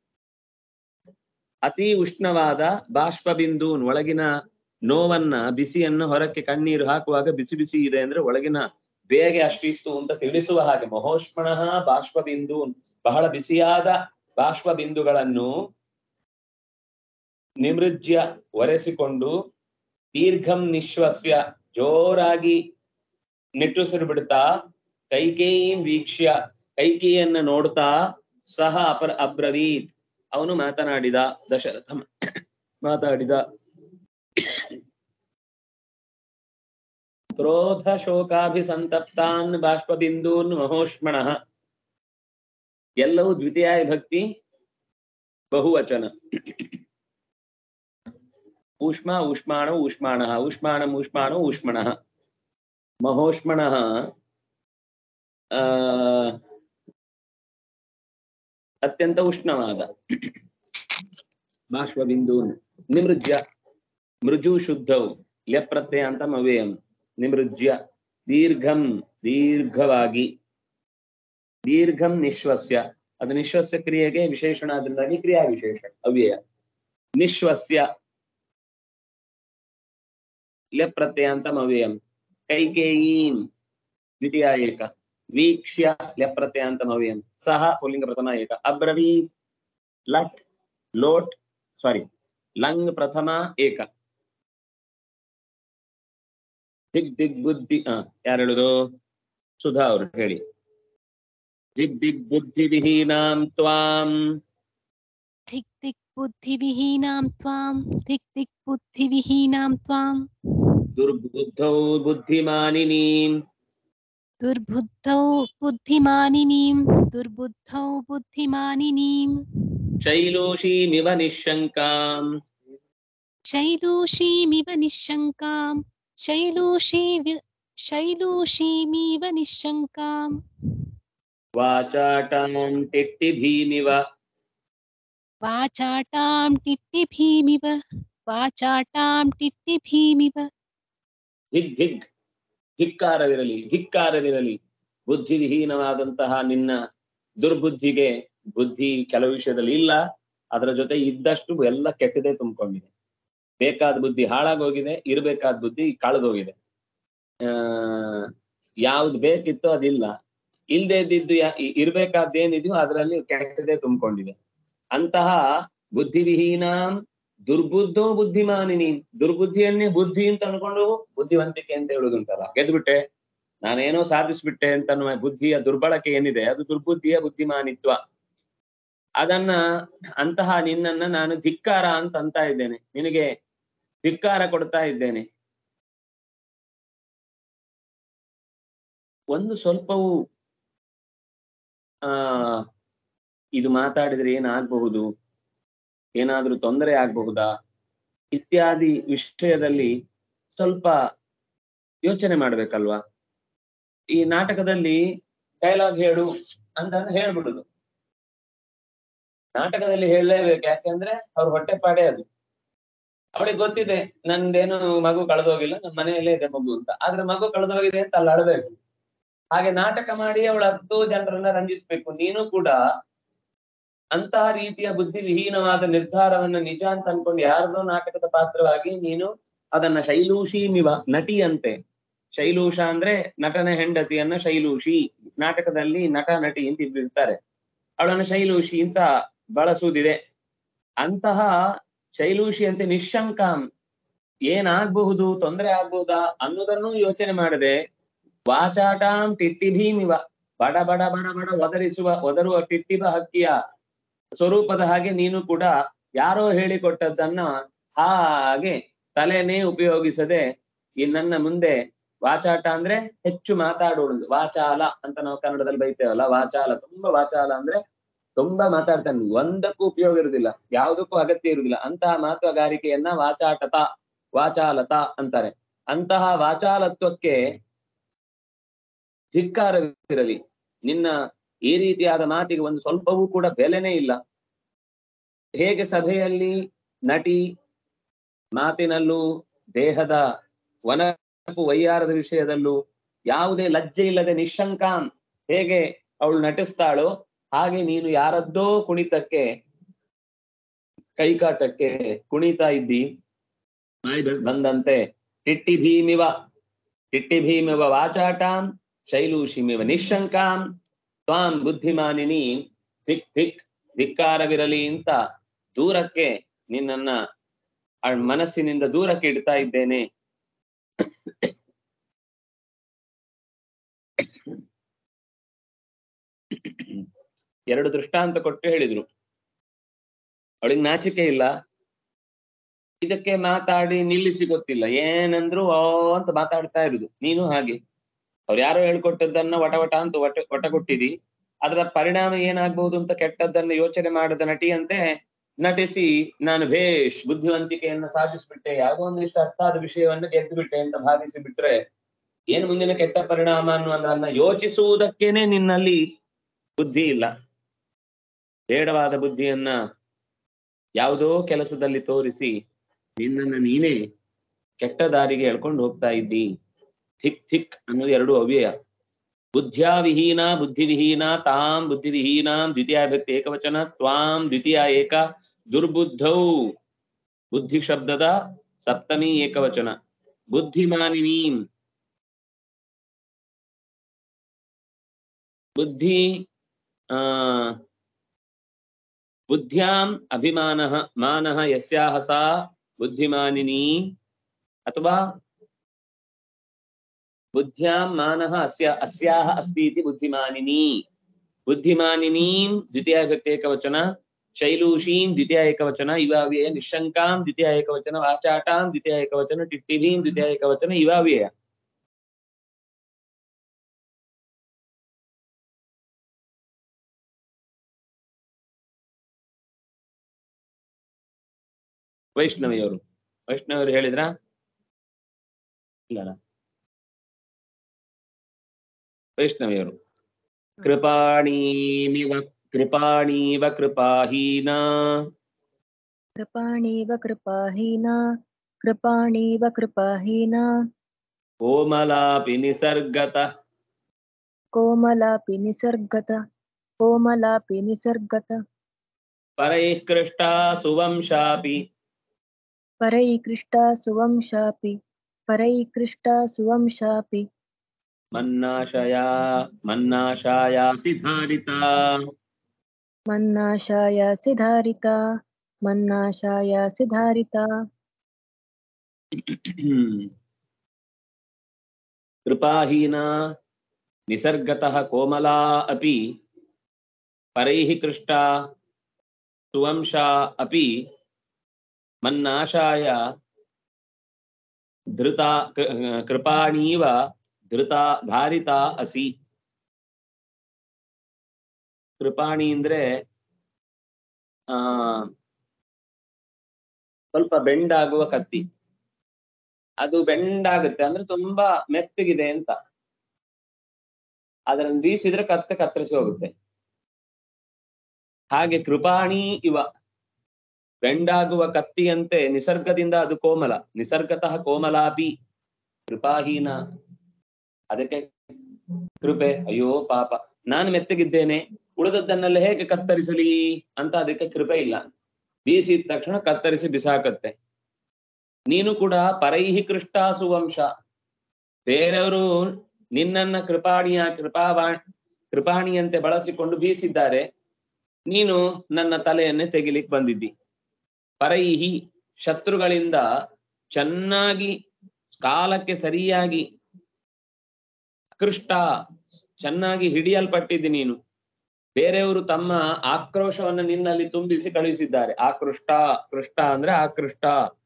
ಅತಿ ಉಷ್ಣವಾದ ಬಾಷ್ಪಬಿಂದೂನ್ ಒಳಗಿನ ನೋವನ್ನ ಬಿಸಿಯನ್ನು ಹೊರಕ್ಕೆ ಕಣ್ಣೀರು ಹಾಕುವಾಗ ಬಿಸಿ ಬಿಸಿ ಇದೆ ಅಂದ್ರೆ ಒಳಗಿನ ಬೇಗ ಅಷ್ಟಿತ್ತು ಅಂತ ತಿಳಿಸುವ ಹಾಗೆ ಮಹೋಷ್ಮಣಃ ಬಾಷ್ಪಬಿಂದೂನ್ ಬಹಳ ಬಿಸಿಯಾದ ಬಾಷ್ಪಬಿಂದುಗಳನ್ನು ನಿಮೃಜ್ಯ ಒರೆಸಿಕೊಂಡು ದೀರ್ಘಂ ನಿಶ್ವಸ್ಯ ಜೋರಾಗಿ ನಿಟ್ಟುಸಿರು ಬಿಡ್ತಾ ಕೈಕೇಯಿಂ ವೀಕ್ಷ್ಯ ಕೈಕೇಯಿಯನ್ನ ನೋಡ್ತಾ ಸಹ ಅಪರ ಅಬ್ರವೀತ್ ಅವನು ಮಾತನಾಡಿದ ದಶರಥ ಮಾತಾಡಿದ ಕ್ರೋಧ ಶೋಕಾಭಿಸಂತಪ್ತಾನ್ ಬಾಷ್ಪಬಿಂದೂನ್ ಮಹೋಷ್ಮಣಃ ಎಲ್ಲವೂ ದ್ವಿತೀಯ ವಿಭಕ್ತಿ ಬಹುವಚನ ಊಷ್ಮ ಊಷ್ಮಾಣ ಊಷ್ಮಾಣ ಊಷ್ಮಾಣಂ ಊಷ್ಮಾಣೋ ಊಷ್ಮಣಃ ಮಹೋಷ್ಮಣಃ ಆ ಅತ್ಯಂತ ಉಷ್ಣವಾದ ಬಾಷ್ಪಬಿಂದೂನ್ ನಿಮೃಜ್ಯ ಮೃಜು ಶುದ್ಧೌ ಲ್ಯಪ್ರತ್ಯಯ ಅಂತ ಅವ್ಯಯಂ ನಿಮೃಜ್ಯ ದೀರ್ಘಂ ದೀರ್ಘವಾಗಿ ದೀರ್ಘಂ ನಿಶ್ವಸ್ಯ ಅದು ನಿಶ್ವಸ್ಯ ಕ್ರಿಯೆಗೆ ವಿಶೇಷಣ ಅದರಿಂದಾಗಿ ಕ್ರಿಯಾ ವಿಶೇಷ ಅವ್ಯಯ ನಿಶ್ವಸ್ಯ ಲ್ಯಪ್ರತ್ಯಯ ಅಂತ ಅವ್ಯಯಂ ಕೈಕೇಯೀಂ ದ್ವಿತೀಯ ಏಕ ವೀಕ್ಷ್ಯ ಲ್ಯಪ್ರತ್ಯಯ ಅಂತ ಅವ್ಯಯಂ ಸಹ ಪುಲ್ಲಿಂಗ ಪ್ರಥಮ ಏಕ ಅಬ್ರವೀ ಲಟ್ ಲೋಟ್ ಸಾರಿ ಲಂಗ್ ಪ್ರಥಮ ಏಕ ದಿಗ್ ದಿಗ್ ಬುದ್ಧಿ ಹ ಯಾರು ಹೇಳುದು ಸುಧಾ ಅವರು ಹೇಳಿ ದಿಗ್ ದಿಗ್ ಬುದ್ಧಿ ವಿಹೀನಾಂ ತ್ವಾಂ धिक् धिक् बुद्धिविहीनां त्वां धिक् धिक् बुद्धिविहीनां त्वां ದುರ್ಬುದ್ಧೌ ಬುದ್ಧಿಮಾನಿನೀಂ दुर्बुद्धौ बुद्धिमानिनीं दुर्बुद्धौ बुद्धिमानिनीं ಶೈಲೋಷೀಮಿವ ನಿಶಂಕಾಂ शैलूषीमिव निःशङ्कां शैलूषीवि शैलूषीमिव निःशङ्कां ವಾಚಾಟಾಂ ಟಿಟ್ಟಿಭೀಮಿವ वाचाटां टिट्टिभीमिव वाचाटां टिट्टिभीमिव ಧಿಗ್ ಧಿಗ್ ಧಿಕ್ಕಾರವಿರಲಿ ಧಿಕ್ಕಾರವಿರಲಿ ಬುದ್ಧಿ ವಿಹೀನವಾದಂತಹ ನಿನ್ನ ದುರ್ಬುದ್ಧಿಗೆ ಬುದ್ಧಿ ಕೆಲವು ವಿಷಯದಲ್ಲಿ ಇಲ್ಲ ಅದರ ಜೊತೆ ಇದ್ದಷ್ಟು ಎಲ್ಲ ಕೆಟ್ಟದೇ ತುಂಬಿಕೊಂಡಿದೆ ಬೇಕಾದ ಬುದ್ಧಿ ಹಾಳಾಗೋಗಿದೆ ಇರಬೇಕಾದ ಬುದ್ಧಿ ಕಳೆದೋಗಿದೆ ಆ ಯಾವ್ದು ಬೇಕಿತ್ತು ಅದಿಲ್ಲ ಇಲ್ದೇ ಇದ್ದಿದ್ದು ಯಾ- ಇ- ಇರ್ಬೇಕಾದ್ದೇನಿದೆಯೋ ಅದರಲ್ಲಿ ಕೆಟ್ಟದೇ ತುಂಬಿಕೊಂಡಿದೆ ಅಂತಹ ಬುದ್ಧಿವಿಹೀನಾಂ ದುರ್ಬುದ್ಧೋ ಬುದ್ಧಿಮಾನಿನಿ ದುರ್ಬುದ್ಧಿಯನ್ನೇ ಬುದ್ಧಿ ಅಂತ ಅನ್ಕೊಂಡು ಬುದ್ಧಿವಂತಿಕೆ ಅಂತ ಹೇಳುದುಂಟಲ್ಲ ಗೆದ್ಬಿಟ್ಟೆ ನಾನೇನೋ ಸಾಧಿಸ್ಬಿಟ್ಟೆ ಅಂತ ಅನ್ನುವ ಬುದ್ಧಿಯ ದುರ್ಬಳಕೆ ಏನಿದೆ ಅದು ದುರ್ಬುದ್ಧಿಯ ಬುದ್ಧಿಮಾನಿತ್ವ ಅದನ್ನ ಅಂತಹ ನಿನ್ನನ್ನ ನಾನು ಧಿಕ್ಕಾರ ಅಂತ ಅಂತ ಇದ್ದೇನೆ ನಿನಗೆ ಧಿಕ್ಕಾರ ಕೊಡ್ತಾ ಇದ್ದೇನೆ ಒಂದು ಸ್ವಲ್ಪವೂ ಆ ಇದು ಮಾತಾಡಿದ್ರೆ ಏನಾಗಬಹುದು ಏನಾದ್ರೂ ತೊಂದರೆ ಆಗಬಹುದಾ ಇತ್ಯಾದಿ ವಿಷಯದಲ್ಲಿ ಸ್ವಲ್ಪ ಯೋಚನೆ ಮಾಡ್ಬೇಕಲ್ವಾ ಈ ನಾಟಕದಲ್ಲಿ ಡೈಲಾಗ್ ಹೇಳು ಅಂತ ಹೇಳ್ಬಿಡುದು ನಾಟಕದಲ್ಲಿ ಹೇಳಲೇಬೇಕು ಯಾಕಂದ್ರೆ ಅವ್ರ ಹೊಟ್ಟೆಪಾಡೆ ಅದು ಅವಳಿಗೆ ಗೊತ್ತಿದೆ ನಂದೇನು ಮಗು ಕಳೆದೋಗಿಲ್ಲ ನಮ್ಮ ಮನೆಯಲ್ಲೇ ಇದೆ ಮಗು ಅಂತ ಆದ್ರೆ ಮಗು ಕಳೆದೋಗಿದೆ ಅಂತ ಅಲ್ಲಿ ಅಳಬೇಕು ಹಾಗೆ ನಾಟಕ ಮಾಡಿ ಅವಳ ಹತ್ತು ಜನರನ್ನ ರಂಜಿಸ್ಬೇಕು ನೀನು ಕೂಡ ಅಂತಹ ರೀತಿಯ ಬುದ್ಧಿ ವಿಹೀನವಾದ ನಿರ್ಧಾರವನ್ನ ನಿಜ ಅಂತ ಅನ್ಕೊಂಡು ಯಾರದೋ ನಾಟಕದ ಪಾತ್ರವಾಗಿ ನೀನು ಅದನ್ನ ಶೈಲೂಷಿ ಮಿವ ನಟಿಯಂತೆ ಶೈಲೂಷ ಅಂದ್ರೆ ನಟನ ಹೆಂಡತಿಯನ್ನ ಶೈಲೂಷಿ ನಾಟಕದಲ್ಲಿ ನಟ ನಟಿ ಅಂತ ಇಬ್ರು ಇರ್ತಾರೆ ಅವಳನ್ನ ಶೈಲೂಷಿ ಅಂತ ಬಳಸುವುದಿದೆ ಅಂತಹ ಶೈಲೂಷಿ ಅಂತೆ ನಿಶಂಕಾಂ ಏನಾಗಬಹುದು ತೊಂದರೆ ಆಗ್ಬಹುದಾ ಅನ್ನೋದನ್ನು ಯೋಚನೆ ಮಾಡದೆ ವಾಚಾಟಾಂ ಟಿಟ್ಟಿಭೀಮಿವ ಬಡ ಬಡ ಬಡ ಬಡ ಒದರಿಸುವ ಒದರುವ ಟಿಟ್ಟಿಬ ಹಕ್ಕಿಯ ಸ್ವರೂಪದ ಹಾಗೆ ನೀನು ಕೂಡ ಯಾರೋ ಹೇಳಿಕೊಟ್ಟದ್ದನ್ನ ಹಾಗೆ ತಲೆನೇ ಉಪಯೋಗಿಸದೆ ಈ ನನ್ನ ಮುಂದೆ ವಾಚಾಟ ಅಂದ್ರೆ ಹೆಚ್ಚು ಮಾತಾಡೋದು ವಾಚಾಲ ಅಂತ ನಾವು ಕನ್ನಡದಲ್ಲಿ ಬೈತೇವಲ್ಲ ವಾಚಾಲ ತುಂಬಾ ವಾಚಾಲ ಅಂದ್ರೆ ತುಂಬಾ ಮಾತಾಡ್ತಾನೆ ಒಂದಕ್ಕೂ ಉಪಯೋಗ ಇರುವುದಿಲ್ಲ ಯಾವುದಕ್ಕೂ ಅಗತ್ಯ ಇರುವುದಿಲ್ಲ ಅಂತಹ ಮಾತುಗಾರಿಕೆಯನ್ನ ವಾಚಾಟತ ವಾಚಾಲತ ಅಂತಾರೆ ಅಂತಹ ವಾಚಾಲತ್ವಕ್ಕೆ ಧಿಕ್ಕಾರವಿರಲಿ ನಿನ್ನ ಈ ರೀತಿಯಾದ ಮಾತಿಗೆ ಒಂದು ಸ್ವಲ್ಪವೂ ಕೂಡ ಬೆಲೆನೇ ಇಲ್ಲ ಹೇಗೆ ಸಭೆಯಲ್ಲಿ ನಟಿ ಮಾತಿನಲ್ಲೂ ದೇಹದ ವನಪು ವೈಯಾರದ ವಿಷಯದಲ್ಲೂ ಯಾವುದೇ ಲಜ್ಜೆ ಇಲ್ಲದೆ ನಿಶಂಕಾಂ ಹೇಗೆ ಅವಳು ನಟಿಸ್ತಾಳೋ ಹಾಗೆ ನೀನು ಯಾರದ್ದೋ ಕುಣಿತಕ್ಕೆ ಕೈಕಾಟಕ್ಕೆ ಕುಣಿತಾ ಇದ್ದಿ ಬಾಯಿ ಬ- ಬಂದಂತೆ ಟಿಟ್ಟಿ ಭೀಮಿವ ಟಿಟ್ಟಿ ಭೀಮಿವ ವಾಚಾಟಾಂ ಶೈಲೂಷಿಮಿವ ನಿಶಂಕಾಂ ತ್ವಾಂ ಬುದ್ಧಿಮಾನಿನಿ ಧಿಕ್ ಧಿಕ್ ಧಿಕ್ಕಾರವಿರಲಿ ಅಂತ ದೂರಕ್ಕೆ ನಿನ್ನನ್ನ ಆ ಮನಸ್ಸಿನಿಂದ ದೂರಕ್ಕೆ ಇಡ್ತಾ ಇದ್ದೇನೆ ಎರಡು ದೃಷ್ಟಾಂತ ಕೊಟ್ಟು ಹೇಳಿದ್ರು ಅವಳಿಗೆ ನಾಚಿಕೆ ಇಲ್ಲ ಇದಕ್ಕೆ ಮಾತಾಡಿ ನಿಲ್ಲಿಸಿ ಗೊತ್ತಿಲ್ಲ ಏನಂದ್ರು ಓ ಅಂತ ಮಾತಾಡ್ತಾ ಇರುದು ನೀನು ಹಾಗೆ ಅವ್ರು ಯಾರೋ ಹೇಳ್ಕೊಟ್ಟದ್ದನ್ನ ವಟ ವಟ ಅಂತ ವಟ ವಟ ಕೊಟ್ಟಿದಿ ಅದರ ಪರಿಣಾಮ ಏನಾಗ್ಬಹುದು ಅಂತ ಕೆಟ್ಟದ್ದನ್ನ ಯೋಚನೆ ಮಾಡದ ನಟಿಯಂತೆ ನಟಿಸಿ ನಾನು ಭೇಷ್ ಬುದ್ಧಿವಂತಿಕೆಯನ್ನ ಸಾಧಿಸ್ಬಿಟ್ಟೆ ಯಾವುದೋ ಒಂದಿಷ್ಟು ಅರ್ಥ ಆದ ವಿಷಯವನ್ನ ಗೆದ್ದು ಬಿಟ್ಟೆ ಅಂತ ಭಾವಿಸಿ ಬಿಟ್ರೆ ಏನು ಮುಂದಿನ ಕೆಟ್ಟ ಪರಿಣಾಮ ಅನ್ನುವುದನ್ನ ಯೋಚಿಸುವುದಕ್ಕೇನೆ ನಿನ್ನಲ್ಲಿ ಬುದ್ಧಿ ಇಲ್ಲ ಬೇಡವಾದ ಬುದ್ಧಿಯನ್ನ ಯಾವುದೋ ಕೆಲಸದಲ್ಲಿ ತೋರಿಸಿ ನಿನ್ನನ್ನ ನೀನೇ ಕೆಟ್ಟ ದಾರಿಗೆ ಎಳ್ಕೊಂಡು ಹೋಗ್ತಾ ಇದ್ದಿ ಥಿಕ್ ಥಿಕ್ ಅನ್ನೋದು ಎರಡು ಅವ್ಯಯ ಬುದ್ಧ್ಯಾ ವಿಹೀನ ಬುದ್ಧಿವಿಹೀನ ತಾಂ ಬುದ್ಧಿವಿಹೀನಾಂ ದ್ವಿತೀಯ ವ್ಯಕ್ತಿ ಏಕವಚನ ತ್ವಾಂ ದ್ವಿತೀಯ ಏಕ ದುರ್ಬುದ್ಧೌ ಬುದ್ಧಿ ಶಬ್ದದ ಸಪ್ತಮಿ ಏಕವಚನ ಬುದ್ಧಿಮಾನಿನೀಂ ಬುದ್ಧಿ ಆ ಬುದ್ಧ್ಯಾಂ ಅಭಿಮಾನಃ ಮಾನಃ ಯಸ್ಯಾಹ ಸಾ ಬುದ್ಧಿಮಾನಿನಿ ಅಥವಾ बुद्ध्यां मानः अस्य अस्याः अस्ति इति बुद्धिमानिनी बुद्धिमानिनीं द्वितीया विभक्ति एकवचन शैलूषीं द्वितीया एकवचन इवाव्यय निशङ्कां द्वितीया एकवचन वाचाटां द्वितीया एकवचन टिट्टिभीं द्वितीया एकवचन इवाव्यय ವೈಷ್ಣವಿಯವರು ವೈಷ್ಣವರು ಹೇಳಿದ್ರ ಇಲ್ಲ ವೈಷ್ಣವಿಯವರು ಕೃಪಾಣೀಮಿವ ಕೃಪಾಣೀವ ಕೃಪಾಹೀನ कृपाणीव कृपाहीना कृपाणीव कृपाहीना ಕೋಮಲಾಪಿ ನಿಸರ್ಗತ कोमलापि निसर्गत कोमलापि निसर्गत ಪರೈಃ ಕೃಷ್ಟಾ ಸುವಂಶಾಪಿ परैकृष्टा सुवंशापि परैकृष्टा सुवंशापि ಮನ್ನಾಶಯಾ ಮನ್ನಾಶಾಯಾಸಿ ಧಾರಿತಾ मन्नाशायासि धारिता मन्नाशायासि धारिता कृपाहीना निसर्गतः कोमला अपि परैः कृष्टा सुवंशा अपि मन्नाशाय धृता कृ- कृपाणीव धृता धारिता असि ಕೃಪಾಣಿ ಅಂದ್ರೆ ಆ ಸ್ವಲ್ಪ ಬೆಂಡಾಗುವ ಕತ್ತಿ ಅದು ಬೆಂಡಾಗುತ್ತೆ ಅಂದ್ರೆ ತುಂಬಾ ಮೆತ್ತಗಿದೆ ಅಂತ ಅದನ್ನು ಬೀಸಿದ್ರೆ ಕತ್ತೆ ಕತ್ತರಿಸಿ ಹೋಗುತ್ತೆ ಹಾಗೆ ಕೃಪಾಣಿ ಇವ ಬೆಂಡಾಗುವ ಕತ್ತಿಯಂತೆ ನಿಸರ್ಗದಿಂದ ಅದು ಕೋಮಲ ನಿಸರ್ಗತಃ ಕೋಮಲಾಪಿ ಕೃಪಾಹೀನ ಅದಕ್ಕೆ ಕೃಪೆ ಅಯ್ಯೋ ಪಾಪ ನಾನು ಮೆತ್ತಗಿದ್ದೇನೆ ಉಳಿದದ್ದನ್ನೆಲ್ಲ ಹೇಗೆ ಕತ್ತರಿಸಲಿ ಅಂತ ಅದಕ್ಕೆ ಕೃಪೆ ಇಲ್ಲ ಬೀಸಿದ ತಕ್ಷಣ ಕತ್ತರಿಸಿ ಬಿಸಾಕತ್ತೆ ನೀನು ಕೂಡ ಪರೈಹಿ ಕೃಷ್ಟ ಸುವಂಶ ಬೇರೆಯವರು ನಿನ್ನನ್ನ ಕೃಪಾಣಿಯ ಕೃಪಾವಾ ಕೃಪಾಣಿಯಂತೆ ಬಳಸಿಕೊಂಡು ಬೀಸಿದ್ದಾರೆ ನೀನು ನನ್ನ ತಲೆಯನ್ನೇ ತೆಗಿಲಿಕ್ ಬಂದಿದ್ದಿ ಪರೈಹಿ ಶತ್ರುಗಳಿಂದ ಚೆನ್ನಾಗಿ ಕಾಲಕ್ಕೆ ಸರಿಯಾಗಿ ಕೃಷ್ಟ ಚೆನ್ನಾಗಿ ಹಿಡಿಯಲ್ಪಟ್ಟಿದ್ದಿ ನೀನು ಬೇರೆಯವರು ತಮ್ಮ ಆಕ್ರೋಶವನ್ನು ನಿನ್ನಲ್ಲಿ ತುಂಬಿಸಿ ಕಳುಹಿಸಿದ್ದಾರೆ ಆಕೃಷ್ಟ ಕೃಷ್ಟ ಅಂದ್ರೆ ಆಕೃಷ್ಟ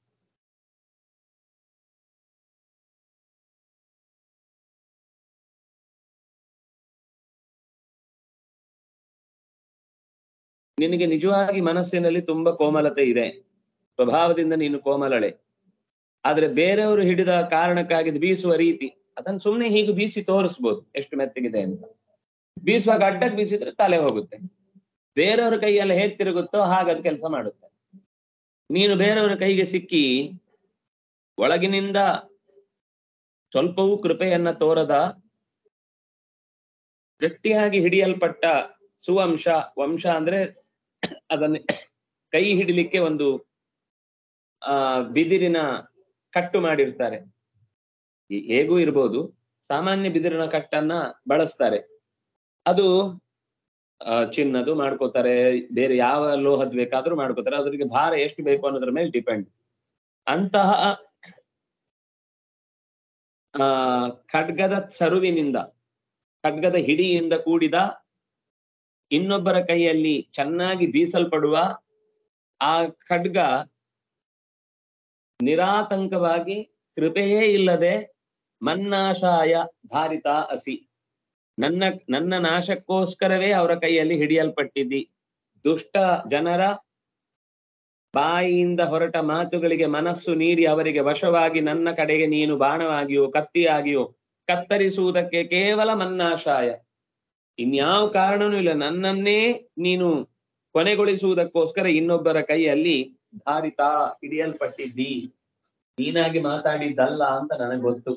ನಿನಗೆ ನಿಜವಾಗಿ ಮನಸ್ಸಿನಲ್ಲಿ ತುಂಬಾ ಕೋಮಲತೆ ಇದೆ ಸ್ವಭಾವದಿಂದ ನೀನು ಕೋಮಲಳೆ ಆದ್ರೆ ಬೇರೆಯವರು ಹಿಡಿದ ಕಾರಣಕ್ಕಾಗಿ ಇದು ಬೀಸುವ ರೀತಿ ಅದನ್ನ ಸುಮ್ನೆ ಹೀಗೆ ಬೀಸಿ ತೋರಿಸ್ಬೋದು ಎಷ್ಟು ಮೆತ್ತಗಿದೆ ಅಂತ ಬೀಸುವಾಗ ಅಡ್ಡಕ್ಕೆ ಬೀಸಿದ್ರೆ ತಲೆ ಹೋಗುತ್ತೆ ಬೇರೆಯವ್ರ ಕೈಯಲ್ಲಿ ಹೇಗ್ ತಿರುಗುತ್ತೋ ಹಾಗದ್ ಕೆಲಸ ಮಾಡುತ್ತೆ ನೀನು ಬೇರೆಯವರ ಕೈಗೆ ಸಿಕ್ಕಿ ಒಳಗಿನಿಂದ ಸ್ವಲ್ಪವೂ ಕೃಪೆಯನ್ನ ತೋರದ ಗಟ್ಟಿಯಾಗಿ ಹಿಡಿಯಲ್ಪಟ್ಟ ಸುವಂಶ ವಂಶ ಅಂದ್ರೆ ಅದನ್ನ ಕೈ ಹಿಡಿಲಿಕ್ಕೆ ಒಂದು ಆ ಬಿದಿರಿನ ಕಟ್ಟು ಮಾಡಿರ್ತಾರೆ ಈ- ಹೇಗೂ ಇರ್ಬೋದು ಸಾಮಾನ್ಯ ಬಿದಿರಿನ ಕಟ್ಟನ್ನ ಬಳಸ್ತಾರೆ ಅದು ಆ, ಚಿನ್ನದು ಮಾಡ್ಕೋತಾರೆ ಬೇರೆ ಯಾವ ಲೋಹದ್ ಬೇಕಾದ್ರೂ ಮಾಡ್ಕೋತಾರೆ ಅದ್ರಿಗೆ ಭಾರ ಎಷ್ಟು ಬೇಕು ಅನ್ನೋದ್ರ ಮೇಲೆ ಡಿಪೆಂಡ್ ಅಂತಹ ಆ ಖಡ್ಗದ ಸರುವಿನಿಂದ ಖಡ್ಗದ ಹಿಡಿಯಿಂದ ಕೂಡಿದ ಇನ್ನೊಬ್ಬರ ಕೈಯಲ್ಲಿ ಚೆನ್ನಾಗಿ ಬೀಸಲ್ಪಡುವ ಆ ಖಡ್ಗ ನಿರಾತಂಕವಾಗಿ ಕೃಪೆಯೇ ಇಲ್ಲದೆ ಮನ್ನಾಶಾಯ ಧಾರಿತ ಅಸಿ ನನ್ನ ನನ್ನ ನಾಶಕ್ಕೋಸ್ಕರವೇ ಅವರ ಕೈಯಲ್ಲಿ ಹಿಡಿಯಲ್ಪಟ್ಟಿದ್ದಿ ದುಷ್ಟ ಜನರ ಬಾಯಿಯಿಂದ ಹೊರಟ ಮಾತುಗಳಿಗೆ ಮನಸ್ಸು ನೀಡಿ ಅವರಿಗೆ ವಶವಾಗಿ ನನ್ನ ಕಡೆಗೆ ನೀನು ಬಾಣವಾಗಿಯೋ ಕತ್ತಿಯಾಗಿಯೋ ಕತ್ತರಿಸುವುದಕ್ಕೆ ಕೇವಲ ಮನ್ನಾಶಾಯ ಇನ್ಯಾವ ಕಾರಣನೂ ಇಲ್ಲ ನನ್ನನ್ನೇ ನೀನು ಕೊನೆಗೊಳಿಸುವುದಕ್ಕೋಸ್ಕರ ಇನ್ನೊಬ್ಬರ ಕೈಯಲ್ಲಿ ಧಾರಿತ ಹಿಡಿಯಲ್ಪಟ್ಟಿದ್ದಿ ನೀನಾಗಿ ಮಾತಾಡಿದ್ದಲ್ಲ ಅಂತ ನನಗೆ ಗೊತ್ತು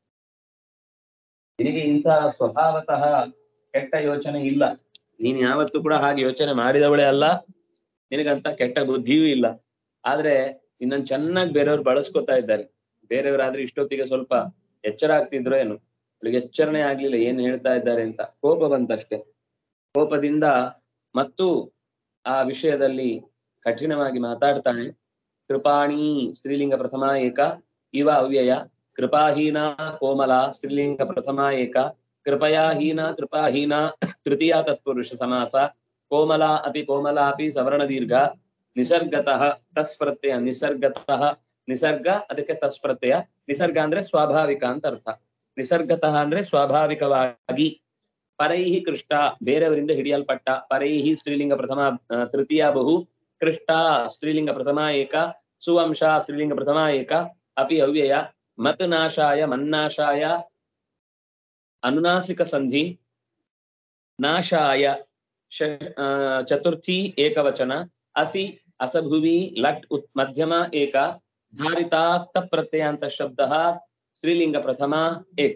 ನಿನಗೆ ಇಂತಹ ಸ್ವಭಾವತಃ ಕೆಟ್ಟ ಯೋಚನೆ ಇಲ್ಲ ನೀನ್ ಯಾವತ್ತೂ ಕೂಡ ಹಾಗೆ ಯೋಚನೆ ಮಾಡಿದವಳೇ ಅಲ್ಲ ನಿನಗಂತ ಕೆಟ್ಟ ಬುದ್ಧಿಯೂ ಇಲ್ಲ ಆದ್ರೆ ಇನ್ನೊಂದ್ ಚೆನ್ನಾಗಿ ಬೇರೆಯವ್ರು ಬಳಸ್ಕೊತಾ ಇದ್ದಾರೆ ಬೇರೆಯವರಾದ್ರೆ ಇಷ್ಟೊತ್ತಿಗೆ ಸ್ವಲ್ಪ ಎಚ್ಚರ ಆಗ್ತಿದ್ರು ಏನು ಅವಳಿಗೆ ಎಚ್ಚರಣೆ ಆಗ್ಲಿಲ್ಲ ಏನ್ ಹೇಳ್ತಾ ಇದ್ದಾರೆ ಅಂತ ಕೋಪ ಬಂತಷ್ಟೇ ಕೋಪದಿಂದ ಮತ್ತು ಆ ವಿಷಯದಲ್ಲಿ ಕಠಿಣವಾಗಿ ಮಾತಾಡ್ತಾನೆ ಕೃಪಾಣಿ ಸ್ತ್ರೀಲಿಂಗ ಪ್ರಥಮ ಏಕ ಇವ ಅವ್ಯಯ कृपाहीना कोमला स्त्रीलिङ्ग प्रथमा एका कृपया हीना कृपाहीना तृतीया तत्पुरुष समासा कोमला अपि कोमला अपि सवर्णदीर्घ ನಿಸರ್ಗತಃ ತಸ್ ಪ್ರತ್ಯಯ ನಿಸರ್ಗತಃ ನಿಸರ್ಗ ಅದಕ್ಕೆ ತಸ್ ಪ್ರತ್ಯಯ ನಿಸರ್ಗ ಅಂದ್ರೆ ಸ್ವಾಭಾವಿಕ ಅಂತ ಅರ್ಥ ನಿಸರ್ಗತಃ ಅಂದ್ರೆ ಸ್ವಾಭಾವಿಕವಾಗಿ ಪರೈಹಿ ಕೃಷ್ಟ ಬೇರೆಯವರಿಂದ ಹಿಡಿಯಲ್ಪಟ್ಟ ಪರೈಹಿ ಸ್ತ್ರೀಲಿಂಗ ಪ್ರಥಮ ಆ, ತೃತೀಯ ಬಹು ಕೃಷ್ಟ ಸ್ತ್ರೀಲಿಂಗ ಪ್ರಥಮ ಏಕ ಸುವಂಶ ಸ್ತ್ರೀಲಿಂಗ ಪ್ರಥಮ ಏಕ ಅಪಿ ಅವ್ಯಯ ಮತ್ ನಾಶಾಯ ಮನ್ನಾಶಾಯ ಅನುನಾಸಿಕ ಸಂಧಿ ನಾಶಾಯ ಶ ಆ, ಚತುರ್ಥಿ ಏಕವಚನ ಅಸಿ असभुवि लट् उत् मध्यमा एका धारिताक्त प्रत्ययान्त शब्दः स्त्रीलिङ्ग प्रथमा एक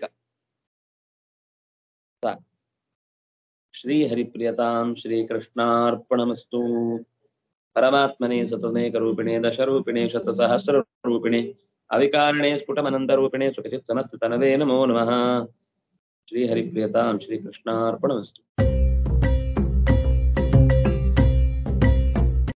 सा- श्रीहरिप्रियतां श्रीकृष्णार्पणमस्तु परमात्मने सतमेकरूपिणे दशरूपिणे शतसहस्ररूपिणे अविकारणे स्फुटमनन्तरूपिणे सुखचित्तमस्तु तनवे नमो नमः श्रीहरिप्रियतां श्रीकृष्णार्पणमस्तु